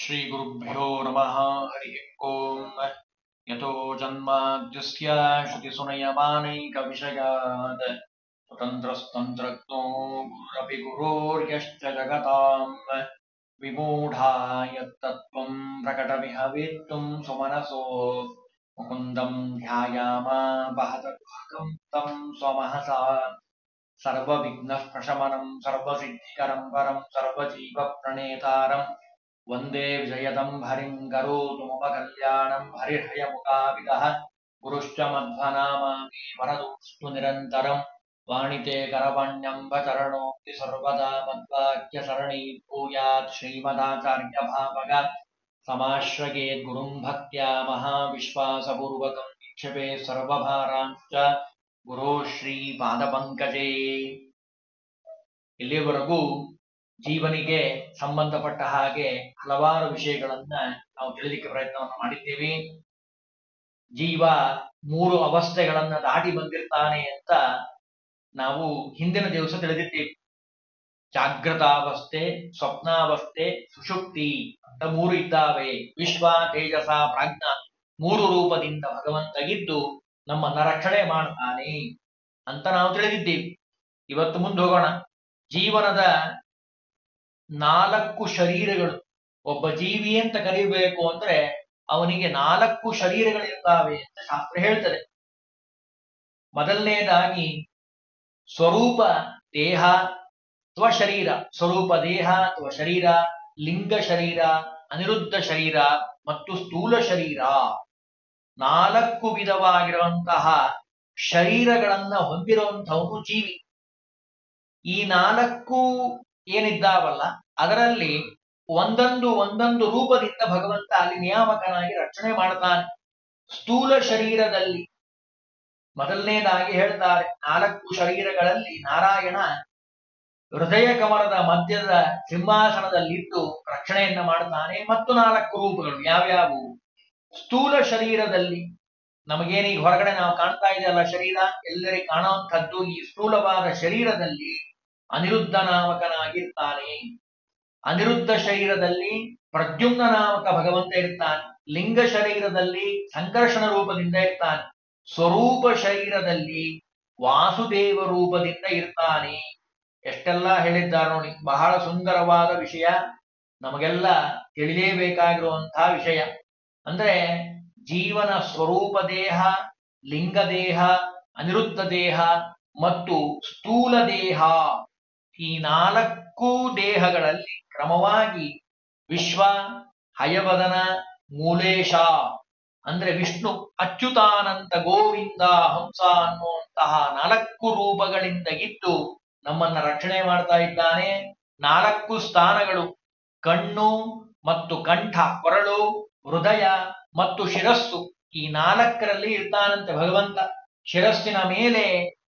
श्रीगुरुभ्यो नमः हरिः ओम् यतो जन्माद्यस्य श्रुतिसुनयमानैकविषयात् स्वतन्त्रस्तन्त्रज्ञो गुरुरपि गुरोर्यश्च जगताम् विमूढा यत्तत्त्वम् प्रकटमिह वेत्तुम् सुमनसो मुकुन्दम् ध्यायामा वहत दुःखम् तम् स्वमहसा सर्वविघ्नः प्रशमनम् सर्वसिद्धिकरम् परम् सर्वजीवप्रणेतारम् वन्दे विजयदम् हरिम् करोतु मम कल्याणम् हरिहयमुखाविदः गुरुश्च मध्वनामामि वरदोऽस्तु निरन्तरम् वाणिते करवण्यम्बचरणोक्ति सर्वदा मद्वाक्यसरणी भूयात् श्रीमदाचार्यभावग समाश्रयेत् गुरुम् भक्त्या महाविश्वासपूर्वकम् निक्षेपे सर्वभारांश्च ಗುರು ಶ್ರೀ ಪಾದಪಂಕಜೇ ಇಲ್ಲಿಯವರೆಗೂ ಜೀವನಿಗೆ ಸಂಬಂಧಪಟ್ಟ ಹಾಗೆ ಹಲವಾರು ವಿಷಯಗಳನ್ನ ನಾವು ತಿಳಿಲಿಕ್ಕೆ ಪ್ರಯತ್ನವನ್ನು ಮಾಡಿದ್ದೇವೆ ಜೀವ ಮೂರು ಅವಸ್ಥೆಗಳನ್ನ ದಾಟಿ ಬಂದಿರ್ತಾನೆ ಅಂತ ನಾವು ಹಿಂದಿನ ದಿವಸ ತಿಳಿದಿದ್ದೇವೆ ಜಾಗೃತಾವಸ್ಥೆ ಸ್ವಪ್ನಾವಸ್ಥೆ ಸುಷುಪ್ತಿ ಅಂತ ಮೂರು ಇದ್ದಾವೆ ವಿಶ್ವ ತೇಜಸ ಪ್ರಾಜ್ಞ ಮೂರು ರೂಪದಿಂದ ಭಗವಂತಗಿದ್ದು ನಮ್ಮನ್ನ ರಕ್ಷಣೆ ಮಾಡ್ತಾನೆ ಅಂತ ನಾವು ತಿಳಿದಿದ್ದೀವಿ ಇವತ್ತು ಮುಂದೆ ಹೋಗೋಣ ಜೀವನದ ನಾಲ್ಕು ಶರೀರಗಳು ಒಬ್ಬ ಜೀವಿ ಅಂತ ಕರೀಬೇಕು ಅಂದ್ರೆ ಅವನಿಗೆ ನಾಲ್ಕು ಶರೀರಗಳಿರ್ತಾವೆ ಅಂತ ಶಾಸ್ತ್ರ ಹೇಳ್ತದೆ ಮೊದಲನೇದಾಗಿ ಸ್ವರೂಪ ದೇಹ ಅಥವಾ ಶರೀರ ಸ್ವರೂಪ ದೇಹ ಅಥವಾ ಶರೀರ ಲಿಂಗ ಶರೀರ ಅನಿರುದ್ಧ ಶರೀರ ಮತ್ತು ಸ್ಥೂಲ ಶರೀರ ನಾಲ್ಕು ವಿಧವಾಗಿರುವಂತಹ ಶರೀರಗಳನ್ನ ಹೊಂದಿರುವಂತಹವನು ಜೀವಿ ಈ ನಾಲ್ಕು ಏನಿದ್ದಾವಲ್ಲ ಅದರಲ್ಲಿ ಒಂದೊಂದು ಒಂದೊಂದು ರೂಪದಿಂದ ಭಗವಂತ ಅಲ್ಲಿ ನಿಯಾಮಕನಾಗಿ ರಕ್ಷಣೆ ಮಾಡ್ತಾನೆ ಸ್ಥೂಲ ಶರೀರದಲ್ಲಿ ಮೊದಲನೇದಾಗಿ ಹೇಳ್ತಾರೆ ನಾಲ್ಕು ಶರೀರಗಳಲ್ಲಿ ನಾರಾಯಣ ಹೃದಯ ಕಮಲದ ಮಧ್ಯದ ಸಿಂಹಾಸನದಲ್ಲಿದ್ದು ರಕ್ಷಣೆಯನ್ನ ಮಾಡ್ತಾನೆ ಮತ್ತು ನಾಲ್ಕು ರೂಪಗಳು ಯಾವ್ಯಾವು ಸ್ಥೂಲ ಶರೀರದಲ್ಲಿ ನಮಗೇನೀಗ ಹೊರಗಡೆ ನಾವು ಕಾಣ್ತಾ ಇದೆಯಲ್ಲ ಶರೀರ ಎಲ್ಲರಿಗೆ ಕಾಣುವಂಥದ್ದು ಈ ಸ್ಥೂಲವಾದ ಶರೀರದಲ್ಲಿ ಅನಿರುದ್ಧ ನಾಮಕನಾಗಿರ್ತಾನೆ ಅನಿರುದ್ಧ ಶರೀರದಲ್ಲಿ ಪ್ರದ್ಯುಮ್ನ ನಾಮಕ ಭಗವಂತ ಇರ್ತಾನೆ ಲಿಂಗ ಶರೀರದಲ್ಲಿ ಸಂಕರ್ಷಣ ರೂಪದಿಂದ ಇರ್ತಾನೆ ಸ್ವರೂಪ ಶರೀರದಲ್ಲಿ ವಾಸುದೇವ ರೂಪದಿಂದ ಇರ್ತಾನೆ ಎಷ್ಟೆಲ್ಲ ಹೇಳಿದ್ದಾರೆ ನೋಡಿ ಬಹಳ ಸುಂದರವಾದ ವಿಷಯ ನಮಗೆಲ್ಲ ತಿಳಿಲೇಬೇಕಾಗಿರುವಂತಹ ವಿಷಯ ಅಂದ್ರೆ ಜೀವನ ಸ್ವರೂಪ ದೇಹ ಲಿಂಗ ದೇಹ ಅನಿರುದ್ಧ ದೇಹ ಮತ್ತು ಸ್ಥೂಲ ದೇಹ ಈ ನಾಲ್ಕು ದೇಹಗಳಲ್ಲಿ ಕ್ರಮವಾಗಿ ವಿಶ್ವ ಹಯವದನ ಮೂಲೇಶ ಅಂದ್ರೆ ವಿಷ್ಣು ಅಚ್ಯುತಾನಂತ ಗೋವಿಂದ ಹಂಸ ಅನ್ನುವಂತಹ ನಾಲ್ಕು ರೂಪಗಳಿಂದ ಇದ್ದು ನಮ್ಮನ್ನ ರಕ್ಷಣೆ ಮಾಡ್ತಾ ಇದ್ದಾನೆ ನಾಲ್ಕು ಸ್ಥಾನಗಳು ಕಣ್ಣು ಮತ್ತು ಕಂಠ ಕೊರಳು ಹೃದಯ ಮತ್ತು ಶಿರಸ್ಸು ಈ ನಾಲ್ಕರಲ್ಲಿ ಇರ್ತಾನಂತೆ ಭಗವಂತ ಶಿರಸ್ಸಿನ ಮೇಲೆ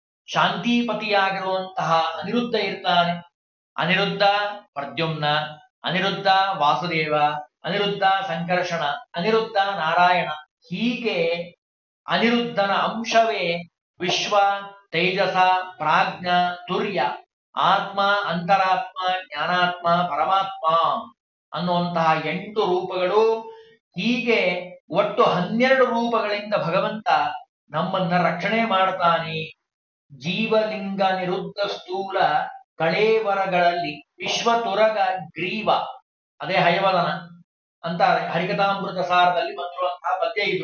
ಶಾಂತಿಪತಿಯಾಗಿರುವಂತಹ ಅನಿರುದ್ಧ ಇರ್ತಾನೆ ಅನಿರುದ್ಧ ಪ್ರದ್ಯುಮ್ನ ಅನಿರುದ್ಧ ವಾಸುದೇವ ಅನಿರುದ್ಧ ಸಂಕರ್ಷಣ ಅನಿರುದ್ಧ ನಾರಾಯಣ ಹೀಗೆ ಅನಿರುದ್ಧನ ಅಂಶವೇ ವಿಶ್ವ ತೇಜಸ ಪ್ರಾಜ್ಞ ತುರ್ಯ ಆತ್ಮ ಅಂತರಾತ್ಮ ಜ್ಞಾನಾತ್ಮ ಪರಮಾತ್ಮ ಅನ್ನುವಂತಹ ಎಂಟು ರೂಪಗಳು ಹೀಗೆ ಒಟ್ಟು ಹನ್ನೆರಡು ರೂಪಗಳಿಂದ ಭಗವಂತ ನಮ್ಮನ್ನ ರಕ್ಷಣೆ ಮಾಡ್ತಾನೆ ಜೀವಲಿಂಗ ನಿರುದ್ಧ ಸ್ಥೂಲ ಕಳೇವರಗಳಲ್ಲಿ ವಿಶ್ವತುರಗ ಗ್ರೀವ ಅದೇ ಹಯವದನ ಅಂತಾರೆ ಹರಿಕಥಾಮೃತ ಸಾರದಲ್ಲಿ ಬಂದಿರುವಂತಹ ಪದ್ಯ ಇದು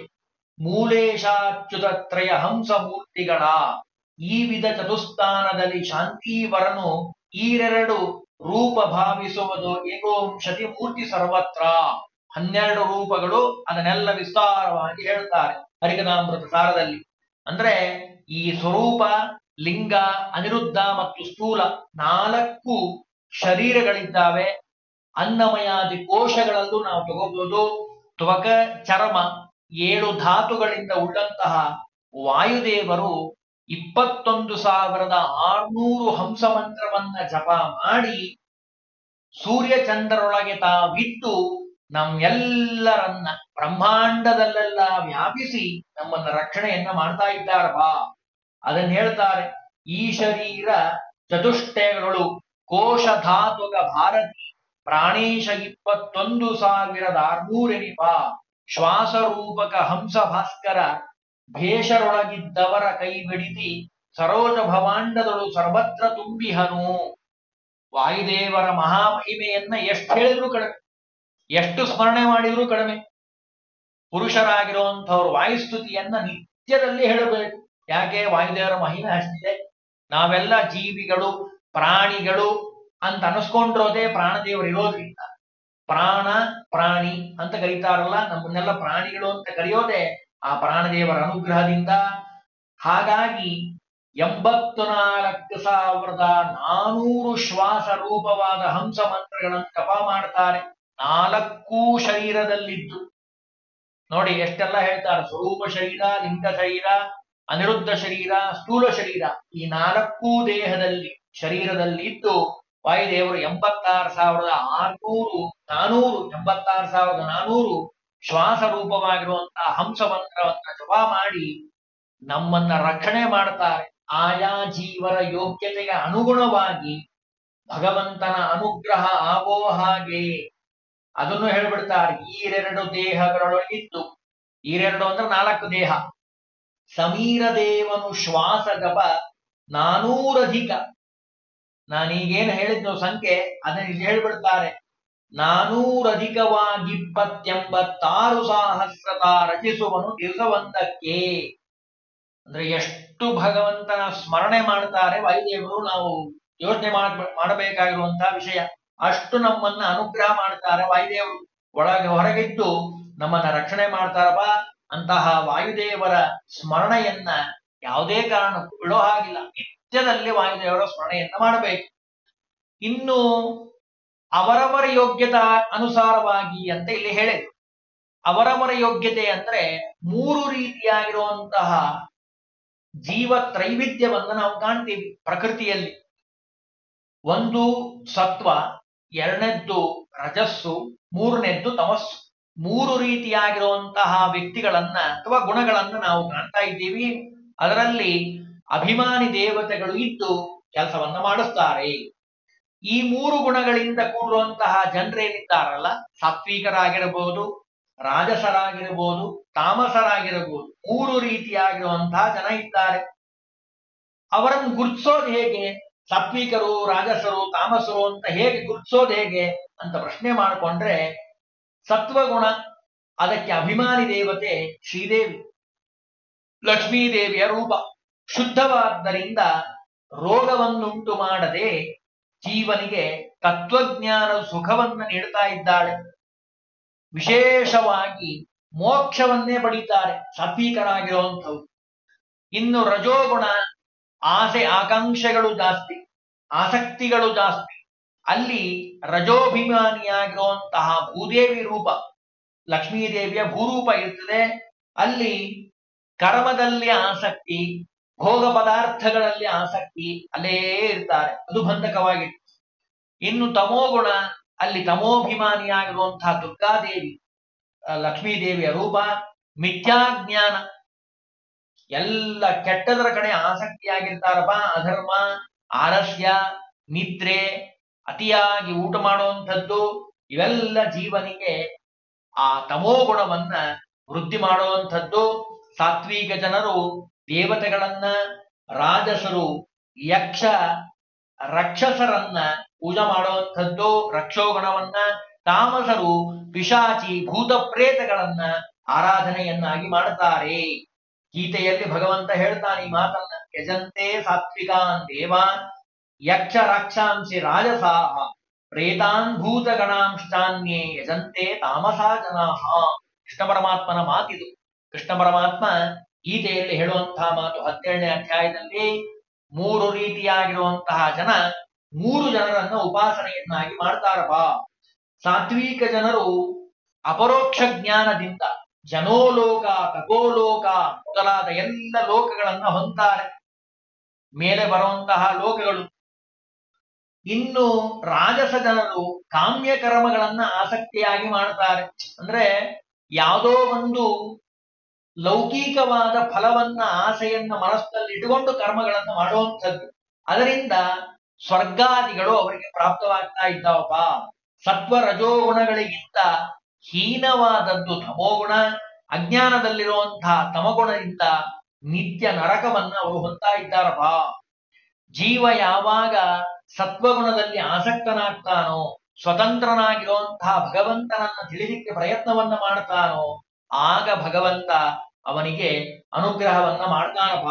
ಮೂಲೇಶಾಚ್ಯುತತ್ರಯ ಹಂಸ ಮೂರ್ತಿಗಳ ಈ ವಿಧ ಚತುಸ್ಥಾನದಲ್ಲಿ ಶಾಂತಿವರನು ಈರೆರಡು ರೂಪ ಭಾವಿಸುವುದು ಏಕೋಂಶತಿ ಮೂರ್ತಿ ಸರ್ವತ್ರ ಹನ್ನೆರಡು ರೂಪಗಳು ಅದನ್ನೆಲ್ಲ ವಿಸ್ತಾರವಾಗಿ ಹೇಳ್ತಾರೆ ಹರಿಕಥಾಮೃತ ಸಾರದಲ್ಲಿ ಅಂದ್ರೆ ಈ ಸ್ವರೂಪ ಲಿಂಗ ಅನಿರುದ್ಧ ಮತ್ತು ಸ್ಥೂಲ ನಾಲ್ಕು ಶರೀರಗಳಿದ್ದಾವೆ ಅನ್ನಮಯಾದಿ ಕೋಶಗಳಲ್ಲೂ ನಾವು ತಗೋಬಹುದು ತ್ವಕ ಚರ್ಮ ಏಳು ಧಾತುಗಳಿಂದ ಉಳ್ಳಂತಹ ವಾಯುದೇವರು ಇಪ್ಪತ್ತೊಂದು ಸಾವಿರದ ಆರ್ನೂರು ಹಂಸ ಮಂತ್ರವನ್ನ ಜಪ ಮಾಡಿ ಸೂರ್ಯಚಂದ್ರರೊಳಗೆ ತಾವಿದ್ದು ನಮ್ಮೆಲ್ಲರನ್ನ ಬ್ರಹ್ಮಾಂಡದಲ್ಲೆಲ್ಲ ವ್ಯಾಪಿಸಿ ನಮ್ಮನ್ನ ರಕ್ಷಣೆಯನ್ನ ಮಾಡ್ತಾ ಇದ್ದಾರಪ್ಪ ಅದನ್ನ ಹೇಳ್ತಾರೆ ಈ ಶರೀರ ಚತುಷ್ಟಯಗಳು ಕೋಶ ಧಾತುಕ ಭಾರತಿ ಪ್ರಾಣೇಶ ಇಪ್ಪತ್ತೊಂದು ಸಾವಿರದ ಆರ್ನೂರೆನಿಪ ಶ್ವಾಸರೂಪಕ ಹಂಸ ಭಾಸ್ಕರ ಭೇಷರೊಳಗಿದ್ದವರ ಕೈ ಬಿಡಿತಿ ಸರೋಜ ಭವಾಂಡದಳು ಸರ್ವತ್ರ ತುಂಬಿಹನು ವಾಯುದೇವರ ಮಹಾಮಹಿಮೆಯನ್ನ ಎಷ್ಟು ಹೇಳಿದ್ರು ಕಡಿಮೆ ಎಷ್ಟು ಸ್ಮರಣೆ ಮಾಡಿದ್ರು ಕಡಿಮೆ ಪುರುಷರಾಗಿರುವಂತವ್ರು ವಾಯುಸ್ತುತಿಯನ್ನ ನಿತ್ಯದಲ್ಲಿ ಹೇಳಬೇಕು ಯಾಕೆ ವಾಯುದೇವರ ಮಹಿಮೆ ಅಷ್ಟಿದೆ ನಾವೆಲ್ಲ ಜೀವಿಗಳು ಪ್ರಾಣಿಗಳು ಅಂತ ಅನಿಸ್ಕೊಂಡಿರೋದೇ ಪ್ರಾಣದೇವರು ಇರೋದ್ರಿಂದ ಪ್ರಾಣ ಪ್ರಾಣಿ ಅಂತ ಕರೀತಾರಲ್ಲ ನಮ್ಮನ್ನೆಲ್ಲ ಪ್ರಾಣಿಗಳು ಅಂತ ಕರೆಯೋದೇ ಆ ಪ್ರಾಣದೇವರ ಅನುಗ್ರಹದಿಂದ ಹಾಗಾಗಿ ಎಂಬತ್ತು ನಾಲ್ಕು ಸಾವಿರದ ನಾನೂರು ಶ್ವಾಸ ರೂಪವಾದ ಹಂಸ ಮಂತ್ರಗಳನ್ನು ಜಪ ಮಾಡ್ತಾರೆ ನಾಲ್ಕೂ ಶರೀರದಲ್ಲಿದ್ದು ನೋಡಿ ಎಷ್ಟೆಲ್ಲ ಹೇಳ್ತಾರೆ ಸ್ವರೂಪ ಶರೀರ ಲಿಂಗ ಶರೀರ ಅನಿರುದ್ಧ ಶರೀರ ಸ್ಥೂಲ ಶರೀರ ಈ ನಾಲ್ಕೂ ದೇಹದಲ್ಲಿ ಶರೀರದಲ್ಲಿ ಇದ್ದು ವಾಯುದೇವರು ಎಂಬತ್ತಾರು ಸಾವಿರದ ಆರ್ನೂರು ನಾನೂರು ಎಂಬತ್ತಾರು ಸಾವಿರದ ನಾನೂರು ಶ್ವಾಸ ರೂಪವಾಗಿರುವಂತಹ ಹಂಸ ಮಂತ್ರವನ್ನ ಜಪ ಮಾಡಿ ನಮ್ಮನ್ನ ರಕ್ಷಣೆ ಮಾಡ್ತಾರೆ ಆಯಾ ಜೀವರ ಯೋಗ್ಯತೆಗೆ ಅನುಗುಣವಾಗಿ ಭಗವಂತನ ಅನುಗ್ರಹ ಆಗೋ ಹಾಗೆ ಅದನ್ನು ಹೇಳ್ಬಿಡ್ತಾರೆ ಈರೆರಡು ದೇಹಗಳೊಳಗಿದ್ದು ಈರೆರಡು ಅಂದ್ರೆ ನಾಲ್ಕು ದೇಹ ಸಮೀರ ದೇವನು ಶ್ವಾಸ ಜಪ ನಾನೂರಧಿಕ ನಾನೀಗೇನು ಹೇಳಿದ್ನು ಸಂಖ್ಯೆ ಅದನ್ನ ಇಲ್ಲಿ ಹೇಳ್ಬಿಡ್ತಾರೆ ನಾನೂರಧಿಕವಾಗಿಪ್ಪತ್ತೆಂಬತ್ತಾರು ಸಹಸ್ರತ ರಚಿಸುವನು ದಿವಸವೊಂದಕ್ಕೆ ಅಂದ್ರೆ ಎಷ್ಟು ಭಗವಂತನ ಸ್ಮರಣೆ ಮಾಡ್ತಾರೆ ವಾಯುದೇವರು ನಾವು ಯೋಚನೆ ಮಾಡ ಮಾಡಬೇಕಾಗಿರುವಂತಹ ವಿಷಯ ಅಷ್ಟು ನಮ್ಮನ್ನ ಅನುಗ್ರಹ ಮಾಡ್ತಾರೆ ವಾಯುದೇವರು ಒಳಗೆ ಹೊರಗಿದ್ದು ನಮ್ಮನ್ನ ರಕ್ಷಣೆ ಮಾಡ್ತಾರಪ್ಪ ಅಂತಹ ವಾಯುದೇವರ ಸ್ಮರಣೆಯನ್ನ ಯಾವುದೇ ಕಾರಣಕ್ಕೂ ಬಿಡೋ ಹಾಗಿಲ್ಲ ನಿತ್ಯದಲ್ಲಿ ವಾಯುದೇವರ ಸ್ಮರಣೆಯನ್ನ ಮಾಡಬೇಕು ಇನ್ನು ಅವರವರ ಯೋಗ್ಯತಾ ಅನುಸಾರವಾಗಿ ಅಂತ ಇಲ್ಲಿ ಹೇಳಿದ್ರು ಅವರವರ ಯೋಗ್ಯತೆ ಅಂದ್ರೆ ಮೂರು ರೀತಿಯಾಗಿರುವಂತಹ ಜೀವ ತ್ರೈವಿಧ್ಯವನ್ನ ನಾವು ಕಾಣ್ತೀವಿ ಪ್ರಕೃತಿಯಲ್ಲಿ ಒಂದು ಸತ್ವ ಎರಡನೇದ್ದು ರಜಸ್ಸು ಮೂರನೇದ್ದು ತಮಸ್ಸು ಮೂರು ರೀತಿಯಾಗಿರುವಂತಹ ವ್ಯಕ್ತಿಗಳನ್ನ ಅಥವಾ ಗುಣಗಳನ್ನ ನಾವು ಕಾಣ್ತಾ ಇದ್ದೀವಿ ಅದರಲ್ಲಿ ಅಭಿಮಾನಿ ದೇವತೆಗಳು ಇದ್ದು ಕೆಲಸವನ್ನ ಮಾಡಿಸ್ತಾರೆ ಈ ಮೂರು ಗುಣಗಳಿಂದ ಕೂಡುವಂತಹ ಜನರೇನಿದ್ದಾರಲ್ಲ ಸಾತ್ವಿಕರಾಗಿರಬಹುದು ರಾಜಸರಾಗಿರಬಹುದು ತಾಮಸರಾಗಿರಬಹುದು ಮೂರು ರೀತಿಯಾಗಿರುವಂತಹ ಜನ ಇದ್ದಾರೆ ಅವರನ್ನು ಗುರುತಿಸೋದು ಹೇಗೆ ಸಾತ್ವಿಕರು ರಾಜಸರು ತಾಮಸರು ಅಂತ ಹೇಗೆ ಗುರುತಿಸೋದು ಹೇಗೆ ಅಂತ ಪ್ರಶ್ನೆ ಮಾಡಿಕೊಂಡ್ರೆ ಸತ್ವಗುಣ ಅದಕ್ಕೆ ಅಭಿಮಾನಿ ದೇವತೆ ಶ್ರೀದೇವಿ ಲಕ್ಷ್ಮೀದೇವಿಯ ರೂಪ ಶುದ್ಧವಾದ್ದರಿಂದ ರೋಗವನ್ನುಂಟು ಮಾಡದೆ ಜೀವನಿಗೆ ತತ್ವಜ್ಞಾನ ಸುಖವನ್ನ ನೀಡ್ತಾ ಇದ್ದಾಳೆ ವಿಶೇಷವಾಗಿ ಮೋಕ್ಷವನ್ನೇ ಪಡೀತಾರೆ ಸಾತ್ವಿಕರಾಗಿರುವಂಥವ್ರು ಇನ್ನು ರಜೋಗುಣ ಆಸೆ ಆಕಾಂಕ್ಷೆಗಳು ಜಾಸ್ತಿ ಆಸಕ್ತಿಗಳು ಜಾಸ್ತಿ ಅಲ್ಲಿ ರಜೋಭಿಮಾನಿಯಾಗಿರುವಂತಹ ಭೂದೇವಿ ರೂಪ ಲಕ್ಷ್ಮೀದೇವಿಯ ಭೂರೂಪ ಇರ್ತದೆ ಅಲ್ಲಿ ಕರ್ಮದಲ್ಲಿ ಆಸಕ್ತಿ ಭೋಗ ಪದಾರ್ಥಗಳಲ್ಲಿ ಆಸಕ್ತಿ ಅಲ್ಲೇ ಇರ್ತಾರೆ ಅದು ಬಂಧಕವಾಗಿ ಇನ್ನು ತಮೋಗುಣ ಅಲ್ಲಿ ತಮೋಭಿಮಾನಿಯಾಗಿರುವಂತಹ ದುರ್ಗಾದೇವಿ ಆ, ಲಕ್ಷ್ಮೀದೇವಿಯ ರೂಪ ಮಿಥ್ಯಾಜ್ಞಾನ ಎಲ್ಲ ಕೆಟ್ಟದರ ಕಡೆ ಆಸಕ್ತಿಯಾಗಿರ್ತಾರಪ್ಪ ಅಧರ್ಮ ಆಲಸ್ಯ ನಿದ್ರೆ ಅತಿಯಾಗಿ ಊಟ ಮಾಡುವಂಥದ್ದು ಇವೆಲ್ಲ ಜೀವನಿಗೆ ಆ ತಮೋಗುಣವನ್ನ ವೃದ್ಧಿ ಮಾಡುವಂಥದ್ದು ಸಾತ್ವಿಕ ಜನರು ದೇವತೆಗಳನ್ನ ರಾಜಸರು ಯಕ್ಷ ರಕ್ಷಸರನ್ನ ಪೂಜೆ ಮಾಡುವಂಥದ್ದು ರಕ್ಷೋಗುಣವನ್ನ ತಾಮಸರು ಪಿಶಾಚಿ ಭೂತ ಪ್ರೇತಗಳನ್ನ ಆರಾಧನೆಯನ್ನಾಗಿ ಮಾಡುತ್ತಾರೆ ಗೀತೆಯಲ್ಲಿ ಭಗವಂತ ಹೇಳ್ತಾನೆ ಈ ಮಾತನ್ನ ಯಜಂತೆ ಸಾತ್ವಿಕಾನ್ ದೇವಾನ್ ಯಕ್ಷ ರಾಕ್ಷಾಂಸಿ ರಾಜಸಾಹ ಪ್ರೇತಾನ್ ಭೂತಗಣಾಂಶ್ಚಾನ್ಯೇ ಯಜಂತೆ ತಾಮಸಾ ಜನಾಹ ಕೃಷ್ಣ ಪರಮಾತ್ಮನ ಮಾತಿದು ಕೃಷ್ಣ ಪರಮಾತ್ಮ ಗೀತೆಯಲ್ಲಿ ಹೇಳುವಂತಹ ಮಾತು ಹದಿನೇಳನೇ ಅಧ್ಯಾಯದಲ್ಲಿ ಮೂರು ರೀತಿಯಾಗಿರುವಂತಹ ಜನ ಮೂರು ಜನರನ್ನ ಉಪಾಸನೆಯನ್ನಾಗಿ ಮಾಡ್ತಾರಪ್ಪ ಸಾತ್ವಿಕ ಜನರು ಅಪರೋಕ್ಷ ಜ್ಞಾನದಿಂದ ಜನೋಲೋಕ ತಗೋಲೋಕ ಮೊದಲಾದ ಎಲ್ಲ ಲೋಕಗಳನ್ನ ಹೊಂತಾರೆ ಮೇಲೆ ಬರುವಂತಹ ಲೋಕಗಳು ಇನ್ನು ರಾಜಸ ಜನರು ಕಾಮ್ಯ ಕರ್ಮಗಳನ್ನ ಆಸಕ್ತಿಯಾಗಿ ಮಾಡ್ತಾರೆ ಅಂದ್ರೆ ಯಾವುದೋ ಒಂದು ಲೌಕಿಕವಾದ ಫಲವನ್ನ ಆಸೆಯನ್ನ ಮನಸ್ಸಿನಲ್ಲಿ ಇಟ್ಟುಕೊಂಡು ಕರ್ಮಗಳನ್ನ ಮಾಡುವಂಥದ್ದು ಅದರಿಂದ ಸ್ವರ್ಗಾದಿಗಳು ಅವರಿಗೆ ಪ್ರಾಪ್ತವಾಗ್ತಾ ಇದ್ದಾವಪ್ಪ ಸತ್ವ ರಜೋಗುಣಗಳಿಗಿಂತ ಹೀನವಾದದ್ದು ತಮೋಗುಣ ಅಜ್ಞಾನದಲ್ಲಿರುವಂತಹ ತಮಗುಣದಿಂದ ನಿತ್ಯ ನರಕವನ್ನ ಅವರು ಹೊತ್ತಾ ಇದ್ದಾರಪ್ಪ ಜೀವ ಯಾವಾಗ ಸತ್ವಗುಣದಲ್ಲಿ ಆಸಕ್ತನಾಗ್ತಾನೋ ಸ್ವತಂತ್ರನಾಗಿರುವಂತಹ ಭಗವಂತನನ್ನ ತಿಳಿಲಿಕ್ಕೆ ಪ್ರಯತ್ನವನ್ನ ಮಾಡ್ತಾನೋ ಆಗ ಭಗವಂತ ಅವನಿಗೆ ಅನುಗ್ರಹವನ್ನ ಮಾಡ್ತಾನಪ್ಪ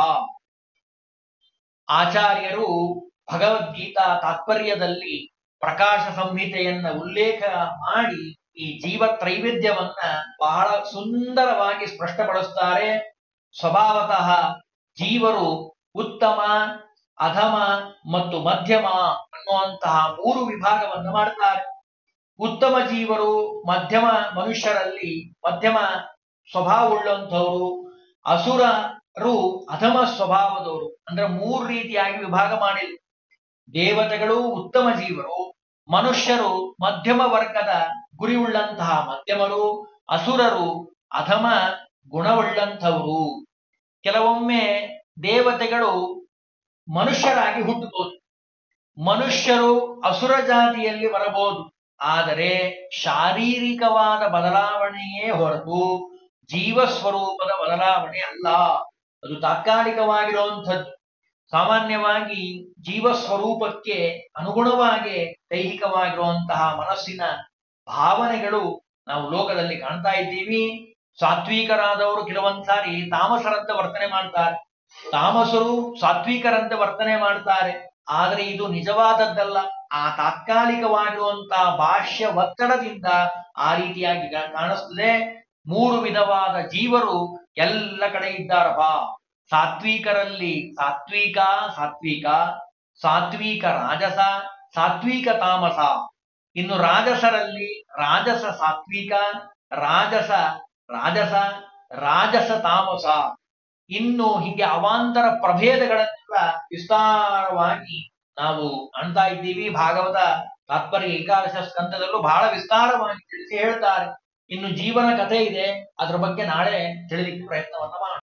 ಆಚಾರ್ಯರು ಭಗವದ್ಗೀತಾ ತಾತ್ಪರ್ಯದಲ್ಲಿ ಪ್ರಕಾಶ ಸಂಹಿತೆಯನ್ನ ಉಲ್ಲೇಖ ಮಾಡಿ ಈ ಜೀವ ತ್ರೈವೇದ್ಯವನ್ನ ಬಹಳ ಸುಂದರವಾಗಿ ಸ್ಪಷ್ಟಪಡಿಸ್ತಾರೆ ಸ್ವಭಾವತಃ ಜೀವರು ಉತ್ತಮ ಅಧಮ ಮತ್ತು ಮಧ್ಯಮ ಅನ್ನುವಂತಹ ಮೂರು ವಿಭಾಗವನ್ನು ಮಾಡ್ತಾರೆ ಉತ್ತಮ ಜೀವರು ಮಧ್ಯಮ ಮನುಷ್ಯರಲ್ಲಿ ಮಧ್ಯಮ ಸ್ವಭಾವವುಳ್ಳಂಥವರು ಅಸುರರು ಅಧಮ ಸ್ವಭಾವದವರು ಅಂದ್ರೆ ಮೂರು ರೀತಿಯಾಗಿ ವಿಭಾಗ ಮಾಡಿಲ್ಲ ದೇವತೆಗಳು ಉತ್ತಮ ಜೀವರು ಮನುಷ್ಯರು ಮಧ್ಯಮ ವರ್ಗದ ಗುರಿಯುಳ್ಳಂತಹ ಮಧ್ಯಮರು ಅಸುರರು ಅಧಮ ಗುಣವುಳ್ಳಂಥವರು ಕೆಲವೊಮ್ಮೆ ದೇವತೆಗಳು ಮನುಷ್ಯರಾಗಿ ಹುಟ್ಟಬಹುದು ಮನುಷ್ಯರು ಅಸುರ ಜಾತಿಯಲ್ಲಿ ಬರಬಹುದು ಆದರೆ ಶಾರೀರಿಕವಾದ ಬದಲಾವಣೆಯೇ ಹೊರತು ಜೀವ ಸ್ವರೂಪದ ಬದಲಾವಣೆ ಅಲ್ಲ ಅದು ತಾತ್ಕಾಲಿಕವಾಗಿರುವಂಥದ್ದು ಸಾಮಾನ್ಯವಾಗಿ ಜೀವ ಸ್ವರೂಪಕ್ಕೆ ಅನುಗುಣವಾಗಿ ದೈಹಿಕವಾಗಿರುವಂತಹ ಮನಸ್ಸಿನ ಭಾವನೆಗಳು ನಾವು ಲೋಕದಲ್ಲಿ ಕಾಣ್ತಾ ಇದ್ದೀವಿ ಸಾತ್ವಿಕರಾದವರು ಕೆಲವೊಂದ್ಸಾರಿ ತಾಮಸರಂತೆ ವರ್ತನೆ ಮಾಡ್ತಾರೆ ತಾಮಸರು ಸಾತ್ವಿಕರಂತೆ ವರ್ತನೆ ಮಾಡ್ತಾರೆ ಆದ್ರೆ ಇದು ನಿಜವಾದದ್ದಲ್ಲ ಆ ತಾತ್ಕಾಲಿಕವಾಗಿರುವಂತಹ ಭಾಷ್ಯ ಒತ್ತಡದಿಂದ ಆ ರೀತಿಯಾಗಿ ಕಾ- ಕಾಣಿಸ್ತದೆ ಮೂರು ವಿಧವಾದ ಜೀವರು ಎಲ್ಲ ಕಡೆ ಇದ್ದಾರಪ್ಪ ಸಾತ್ವಿಕರಲ್ಲಿ ಸಾತ್ವಿಕ ಸಾತ್ವಿಕ ಸಾತ್ವಿಕ ರಾಜಸ ಸಾತ್ವಿಕ ತಾಮಸ ಇನ್ನು ರಾಜಸರಲ್ಲಿ ರಾಜಸ ಸಾತ್ವಿಕ ರಾಜಸ ರಾಜಸ ರಾಜಸ ತಾಮಸ ಇನ್ನು ಹೀಗೆ ಅವಾಂತರ ಪ್ರಭೇದಗಳನ್ನೆಲ್ಲ ವಿಸ್ತಾರವಾಗಿ ನಾವು ಕಾಣ್ತಾ ಇದ್ದೀವಿ ಭಾಗವತ ತಾತ್ಪರ್ಯ ಏಕಾದಶ ಸ್ಕಂದದಲ್ಲೂ ಬಹಳ ವಿಸ್ತಾರವಾಗಿ ತಿಳಿಸಿ ಹೇಳ್ತಾರೆ ಇನ್ನು ಜೀವನ ಕಥೆ ಇದೆ ಅದ್ರ ಬಗ್ಗೆ ನಾಳೆ ತಿಳಿಲಿಕ್ಕೆ ಪ್ರಯತ್ನವನ್ನ ಮಾಡೋಣ